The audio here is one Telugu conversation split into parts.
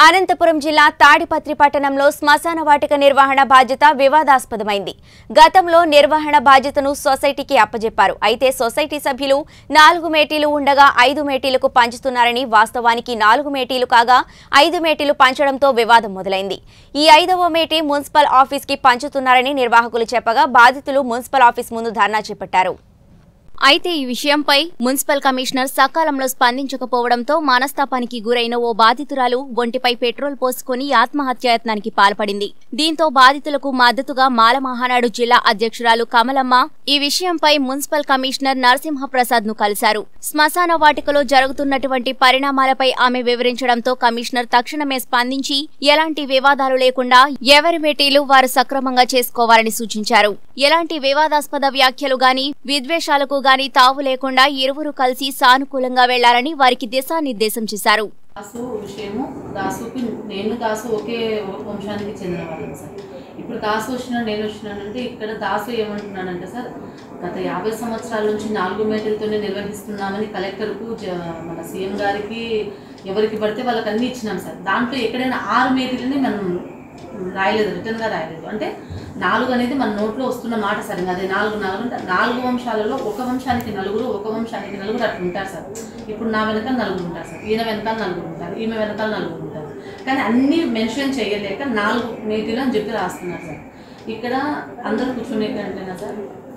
అనంతపురం జిల్లా తాడిపత్రి పట్టణంలో శ్మశాన వాటిక నిర్వహణ బాధ్యత వివాదాస్పదమైంది గతంలో నిర్వహణ బాధ్యతను సొసైటీకి అప్పజెప్పారు అయితే సొసైటీ సభ్యులు నాలుగు మేటీలు ఉండగా ఐదు మేటీలకు పంచుతున్నారని వాస్తవానికి నాలుగు మేటీలు కాగా ఐదు మేటీలు పంచడంతో వివాదం మొదలైంది ఈ ఐదవ మేటీ మున్సిపల్ ఆఫీస్కి పంచుతున్నారని నిర్వాహకులు చెప్పగా బాధితులు మున్సిపల్ ఆఫీస్ ముందు ధర్నా చేపట్టారు అయితే ఈ విషయంపై మున్సిపల్ కమిషనర్ సకాలంలో స్పందించకపోవడంతో మనస్తాపానికి గురైన ఓ బాధితురాలు ఒంటిపై పెట్రోల్ పోసుకుని ఆత్మహత్యాయత్నానికి పాల్పడింది దీంతో బాధితులకు మద్దతుగా మాల మహానాడు జిల్లా అధ్యక్షురాలు కమలమ్మ ఈ విషయంపై మున్సిపల్ కమిషనర్ నరసింహప్రసాద్ ను కలిశారు శ్మశాన వాటికలో జరుగుతున్నటువంటి పరిణామాలపై ఆమె వివరించడంతో కమిషనర్ తక్షణమే స్పందించి ఎలాంటి వివాదాలు లేకుండా ఎవరి భేటీలు వారు సక్రమంగా చేసుకోవాలని సూచించారు ఎలాంటి వివాదాస్పద వ్యాఖ్యలు గాని విద్వేషాలకు గాని తావు లేకుండా ఇరువురు కలిసి సానుకూలంగా వెళ్లాలని వారికి దిశానిర్దేశం చేశారు దాసు విషయము దాసుకి నేను దాసు ఒకే వంశానికి చెందిన వాళ్ళం సార్ ఇప్పుడు దాసు వచ్చినా నేను వచ్చినానంటే ఇక్కడ దాసు ఏమంటున్నానంటే సార్ గత యాభై సంవత్సరాల నుంచి నాలుగు మేటలతోనే నిర్వహిస్తున్నామని కలెక్టర్కు జ- మన సీఎం గారికి ఎవరికి పడితే వాళ్ళకి అన్ని ఇచ్చినాం సార్ దాంట్లో ఎక్కడైనా ఆరు మేటీలని మనం రాయలేదు రిటర్న్గా రాయలేదు అంటే నాలుగు అనేది మన నోట్లో వస్తున్న మాట సార్ ఇంకా అదే నాలుగు నాలుగు అంటే నాలుగు వంశాలలో ఒక వంశానికి నలుగురు ఒక వంశానికి నలుగురు అట్లా ఉంటారు సార్ ఇప్పుడు నా వెనకాల నలుగురు ఉంటారు సార్ ఈయన వెనకాల నలుగురు ఉంటారు ఈమె వెనకాల నలుగురు ఉంటారు కానీ అన్నీ మెన్షన్ చేయలేక నాలుగు మేటీలు అని చెప్పి రాస్తున్నారు సార్ ఇక్కడ అందరూ కూర్చునే కంటేనా సార్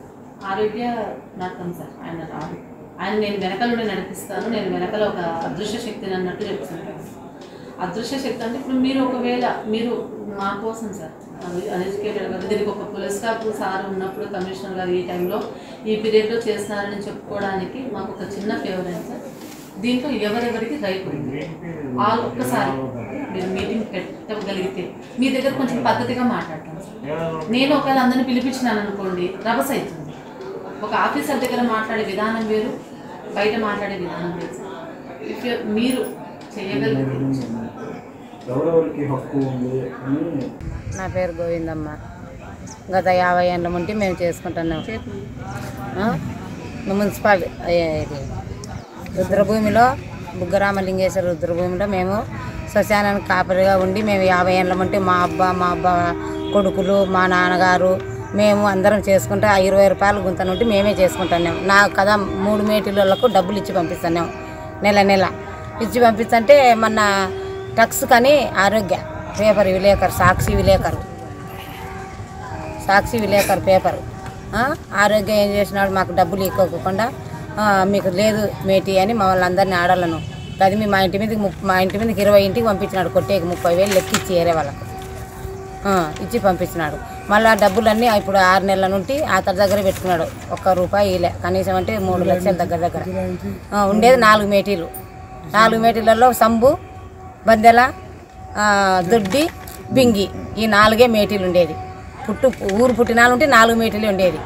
ఆరోగ్య నాటకం సార్ ఆయన రాదు ఆయన నేను వెనకాల నుండి నడిపిస్తాను నేను వెనకాల ఒక అదృశ్య శక్తిని అన్నట్టు చెప్తున్నాను అదృశ్య శక్తి అంటే ఇప్పుడు మీరు ఒకవేళ మీరు మా కోసం సార్ అన్ఎడ్యుకేటెడ్ కదా దీనికి ఒక పులిస్ స్టాఫ్ సార్ ఉన్నప్పుడు కమిషనర్ గారు ఈ టైంలో ఈ పీరియడ్లో చేస్తున్నారని చెప్పుకోవడానికి మాకు ఒక చిన్న ఫేవర్ అయింది సార్ దీంట్లో ఎవరెవరికి రైట్ ఉంది వాళ్ళు ఒక్కసారి మీరు మీటింగ్ పెట్టగలిగితే మీ దగ్గర కొంచెం పద్ధతిగా మాట్లాడతాం సార్ నేను ఒకవేళ అందరిని పిలిపించినాను అనుకోండి రభస అవుతుంది ఒక ఆఫీసర్ దగ్గర మాట్లాడే విధానం వేరు బయట మాట్లాడే విధానం వేరు సార్ ఇఫ్ మీరు చేయగలిగితే ఎవరెవరికి హక్కు ఉంది అని నా పేరు గోవిందమ్మ గత యాభై ఏళ్ళ నుండి మేము చేసుకుంటున్నాం ఆ? మున్సిపాలిటీ ఇది రుద్రభూమిలో బుగ్గరామలింగేశ్వర రుద్రభూమిలో మేము శ్మశానానికి కాపరిగా ఉండి మేము యాభై ఏళ్ళ నుండి మా అబ్బా మా అబ్బా కొడుకులు మా నాన్నగారు మేము అందరం చేసుకుంటే ఆ ఇరవై రూపాయలు గుంత నుండి మేమే చేసుకుంటున్నాం నా కదా మూడు మేటీలకు డబ్బులు ఇచ్చి పంపిస్తున్నాం నెల నెల ఇచ్చి పంపిస్తుంటే మొన్న టక్స్ కానీ ఆరోగ్య పేపర్ విలేకరు సాక్షి విలేకరు సాక్షి విలేకరు పేపర్ ఆ, ఆరోగ్యం ఏం చేసినాడు మాకు డబ్బులు ఇవ్వకుండా ఆ, మీకు లేదు మేటి అని మమ్మల్ని అందరినీ ఆడాలను అది మీ మా ఇంటి మీదకి ముప్- మా ఇంటి మీదకి ఇరవై ఇంటికి పంపించినాడు కొట్టేకి ముప్పై వేలు లెక్కిచ్చి ఏరే వాళ్ళకు ఆ, ఇచ్చి పంపించినాడు మళ్ళీ ఆ డబ్బులన్నీ ఇప్పుడు ఆరు నెలల నుండి అతడి దగ్గర పెట్టుకున్నాడు ఒక్క రూపాయి ఇలే కనీసం అంటే మూడు లక్షల దగ్గర దగ్గర ఆ, ఉండేది నాలుగు మేటీలు నాలుగు మేటీలలో సంబు బందెల ఆ, దొడ్డి బింగి ఈ నాలుగే మేటీలు ఉండేది పుట్టు ఊరు పుట్టినాలు ఉంటే నాలుగు మేటీలు ఉండేది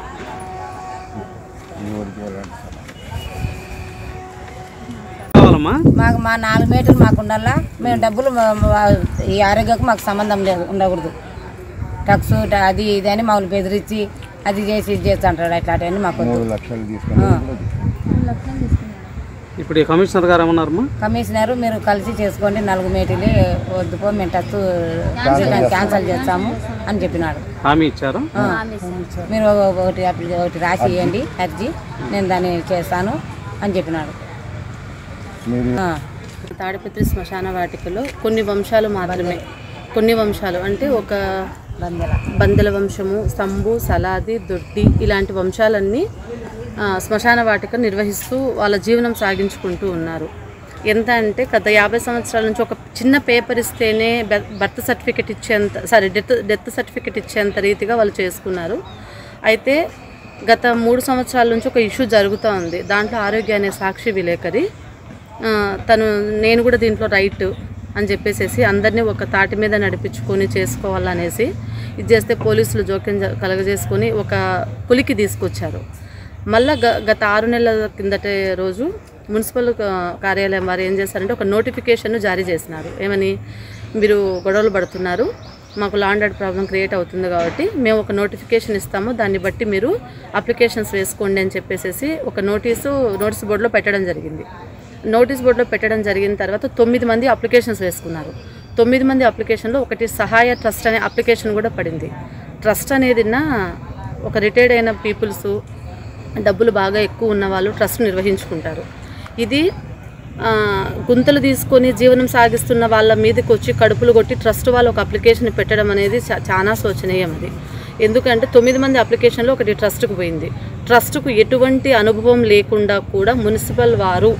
కావాలమ్మా మాకు మా నాలుగు మేటలు మాకు ఉండాలా మేము డబ్బులు మా- మా- ఈ ఆరోగ్యకు మాకు సంబంధం లేదు ఉండకూడదు టక్స్ ట- అది ఇది అని మమ్మల్ని బెదిరించి అది చేసి ఇది చేసి అంటాడు అట్లాంటివన్నీ మాకు వద్దు. లక్షలు తీసుకొని ఆ. ఇప్పుడు ఈ కమిషనర్ గారు ఏమన్నారమ్మా కమిషనర్ మీరు కలిసి చేసుకోండి నాలుగు మేటీలు వద్దుపో మేము టచ్ క్యాన్సిల్ చేస్తాము అని చెప్పినాడు హామీ ఇచ్చారు ఆ. మీరు ఒకటి అప్లి- ఒకటి రాసి ఇవ్వండి అర్జీ నేను దాన్ని చేస్తాను అని చెప్పినాడు మీరు ఆ. తాడిపత్రి శ్మశాన వాటికలో కొన్ని వంశాలు మాత్రమే కొన్ని వంశాలు అంటే ఒక బందెల బందెల వంశము సంబు సలాది దొడ్డి ఇలాంటి వంశాలన్నీ ఆ, శ్మశాన వాటిక నిర్వహిస్తూ వాళ్ళ జీవనం సాగించుకుంటూ ఉన్నారు ఎంత అంటే గత యాభై సంవత్సరాల నుంచి ఒక చిన్న పేపర్ ఇస్తేనే బె- బర్త్ సర్టిఫికెట్ ఇచ్చేంత సారీ డెత్ డెత్ సర్టిఫికెట్ ఇచ్చేంత రీతిగా వాళ్ళు చేసుకున్నారు అయితే గత మూడు సంవత్సరాల నుంచి ఒక ఇష్యూ జరుగుతూ ఉంది దాంట్లో ఆరోగ్య అనే సాక్షి విలేకరి ఆ, తను నేను కూడా దీంట్లో రైట్ అని చెప్పేసేసి అందరినీ ఒక తాటి మీద నడిపించుకొని చేసుకోవాలనేసి ఇది చేస్తే పోలీసులు జోక్యం జ- కలగజేసుకొని ఒక పులికి తీసుకొచ్చారు మళ్ళా గ గత ఆరు నెలల కిందటే రోజు మున్సిపల్ క- కార్యాలయం వారు ఏం చేశారంటే ఒక నోటిఫికేషన్ జారీ చేసినారు ఏమని మీరు గొడవలు పడుతున్నారు మాకు లాండ్ ఆర్డర్ ప్రాబ్లం క్రియేట్ అవుతుంది కాబట్టి మేము ఒక నోటిఫికేషన్ ఇస్తాము దాన్ని బట్టి మీరు అప్లికేషన్స్ వేసుకోండి అని చెప్పేసి ఒక నోటీసు నోటీస్ బోర్డులో పెట్టడం జరిగింది నోటీస్ బోర్డులో పెట్టడం జరిగిన తర్వాత తొమ్మిది మంది అప్లికేషన్స్ వేసుకున్నారు తొమ్మిది మంది అప్లికేషన్లో ఒకటి సహాయ ట్రస్ట్ అనే అప్లికేషన్ కూడా పడింది ట్రస్ట్ అనేది నా ఒక రిటైర్డ్ అయిన పీపుల్స్ డబ్బులు బాగా ఎక్కువ ఉన్న వాళ్ళు ట్రస్ట్ నిర్వహించుకుంటారు ఇది ఆ, గుంతలు తీసుకొని జీవనం సాగిస్తున్న వాళ్ళ మీదకి వచ్చి కడుపులు కొట్టి ట్రస్ట్ వాళ్ళు ఒక అప్లికేషన్ పెట్టడం అనేది చా- చాలా శోచనీయం అది ఎందుకంటే తొమ్మిది మంది అప్లికేషన్లో ఒకటి ట్రస్ట్కు పోయింది ట్రస్ట్కు ఎటువంటి అనుభవం లేకుండా కూడా మున్సిపల్ వారు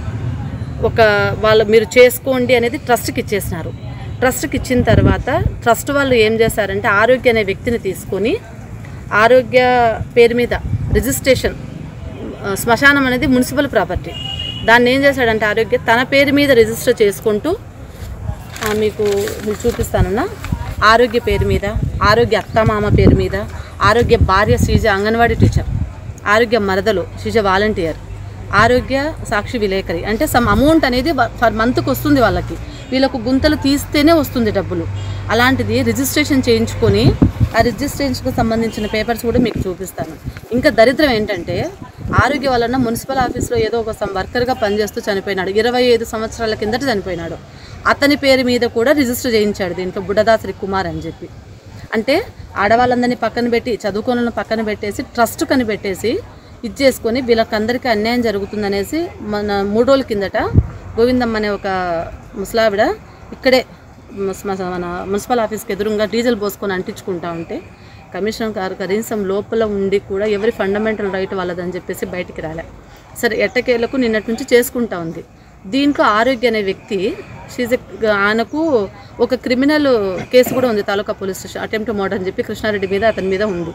ఒక వాళ్ళ మీరు చేసుకోండి అనేది ట్రస్ట్కి ఇచ్చేసినారు ట్రస్ట్కి ఇచ్చిన తర్వాత ట్రస్ట్ వాళ్ళు ఏం చేశారంటే ఆరోగ్య అనే వ్యక్తిని తీసుకొని ఆరోగ్య పేరు మీద రిజిస్ట్రేషన్ ఆ, శ్మశానం అనేది మున్సిపల్ ప్రాపర్టీ దాన్ని ఏం చేశాడంటే ఆరోగ్య తన పేరు మీద రిజిస్టర్ చేసుకుంటూ ఆ, మీకు మీకు చూపిస్తానన్నా ఆరోగ్య పేరు మీద ఆరోగ్య అత్తమామ పేరు మీద ఆరోగ్య భార్య శ్రీజ అంగన్వాడీ టీచర్ ఆరోగ్య మరదలు శ్రీజ వాలంటీర్ ఆరోగ్య సాక్షి విలేకరి అంటే సమ్ అమౌంట్ అనేది ఫర్ మంత్కి వస్తుంది వాళ్ళకి వీళ్ళకు గుంతలు తీస్తేనే వస్తుంది డబ్బులు అలాంటిది రిజిస్ట్రేషన్ చేయించుకొని ఆ రిజిస్ట్రేషన్కి సంబంధించిన పేపర్స్ కూడా మీకు చూపిస్తాను ఇంకా దరిద్రం ఏంటంటే ఆరోగ్య వలన మున్సిపల్ ఆఫీస్లో ఏదో ఒక సమ్ వర్కర్గా పనిచేస్తూ చనిపోయినాడు ఇరవై ఐదు సంవత్సరాల కిందట చనిపోయినాడు అతని పేరు మీద కూడా రిజిస్టర్ చేయించాడు దీంట్లో బుడ్డదాసరి కుమార్ అని చెప్పి అంటే ఆడవాళ్ళందరినీ పక్కన పెట్టి చదువుకోవాలని పక్కన పెట్టేసి ట్రస్ట్ కని పెట్టేసి ఇది చేసుకొని వీళ్ళకందరికీ అన్యాయం జరుగుతుందనేసి మన మూడు రోజుల కిందట గోవిందమ్మ అనే ఒక ముసలావిడ ఇక్కడే ముస్- మన మన మున్సిపల్ ఆఫీస్కి ఎదురుగా డీజిల్ పోసుకొని అంటించుకుంటా ఉంటే కమిషనర్ గారు కనీసం లోపల ఉండి కూడా ఎవరి ఫండమెంటల్ రైట్ వాళ్ళదని చెప్పేసి బయటికి రాలే సరే ఎట్టకేలకు నిన్నటి నుంచి చేసుకుంటా ఉంది దీంట్లో ఆరోగ్య అనే వ్యక్తి షీజ్ ఆయనకు ఒక క్రిమినల్ కేసు కూడా ఉంది taluka police station attempt murder అని చెప్పి కృష్ణారెడ్డి మీద అతని మీద ఉంది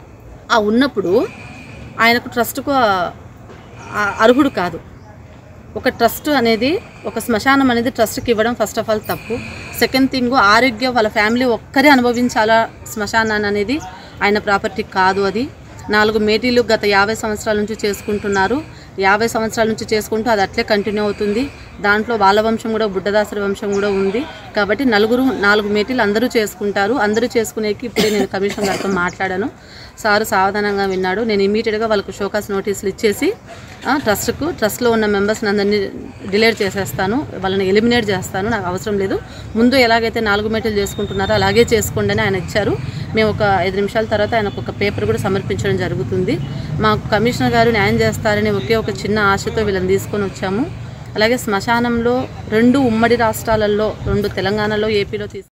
ఆ ఉన్నప్పుడు ఆయనకు ట్రస్ట్కు ఆ- ఆ అర్హుడు కాదు ఒక ట్రస్ట్ అనేది ఒక శ్మశానం అనేది ట్రస్ట్కి ఇవ్వడం ఫస్ట్ ఆఫ్ ఆల్ తప్పు సెకండ్ థింగ్ ఆరోగ్యం వాళ్ళ ఫ్యామిలీ ఒక్కరే అనుభవించాలా శ్మశానాన్ని అనేది ఆయన ప్రాపర్టీ కాదు అది నాలుగు మేటీలు గత యాభై సంవత్సరాల నుంచి చేసుకుంటున్నారు యాభై సంవత్సరాల నుంచి చేసుకుంటూ అది అట్లే కంటిన్యూ అవుతుంది దాంట్లో వాళ్ళ వంశం కూడా బుడ్డదాసరి వంశం కూడా ఉంది కాబట్టి నలుగురు నాలుగు మేటీలు అందరూ చేసుకుంటారు అందరూ చేసుకునేకి ఇప్పుడే నేను కమిషన్ గారితో మాట్లాడాను సారు సావధానంగా విన్నాడు నేను ఇమీడియట్గా వాళ్ళకు షోకాస్ నోటీసులు ఇచ్చేసి ఆ, ట్రస్ట్కు ట్రస్ట్లో ఉన్న మెంబర్స్ని అందరినీ డిలేట్ చేసేస్తాను వాళ్ళని ఎలిమినేట్ చేస్తాను నాకు అవసరం లేదు ముందు ఎలాగైతే నాలుగు మీటర్లు చేసుకుంటున్నారో అలాగే చేసుకోండి అని ఆయన ఇచ్చారు మేము ఒక ఐదు నిమిషాల తర్వాత ఆయనకు ఒక పేపర్ కూడా సమర్పించడం జరుగుతుంది మాకు కమిషనర్ గారు న్యాయం చేస్తారని ఒకే ఒక చిన్న ఆశతో వీళ్ళని తీసుకొని వచ్చాము అలాగే శ్మశానంలో రెండు ఉమ్మడి రాష్ట్రాలలో రెండు తెలంగాణలో ఏపీలో తీసు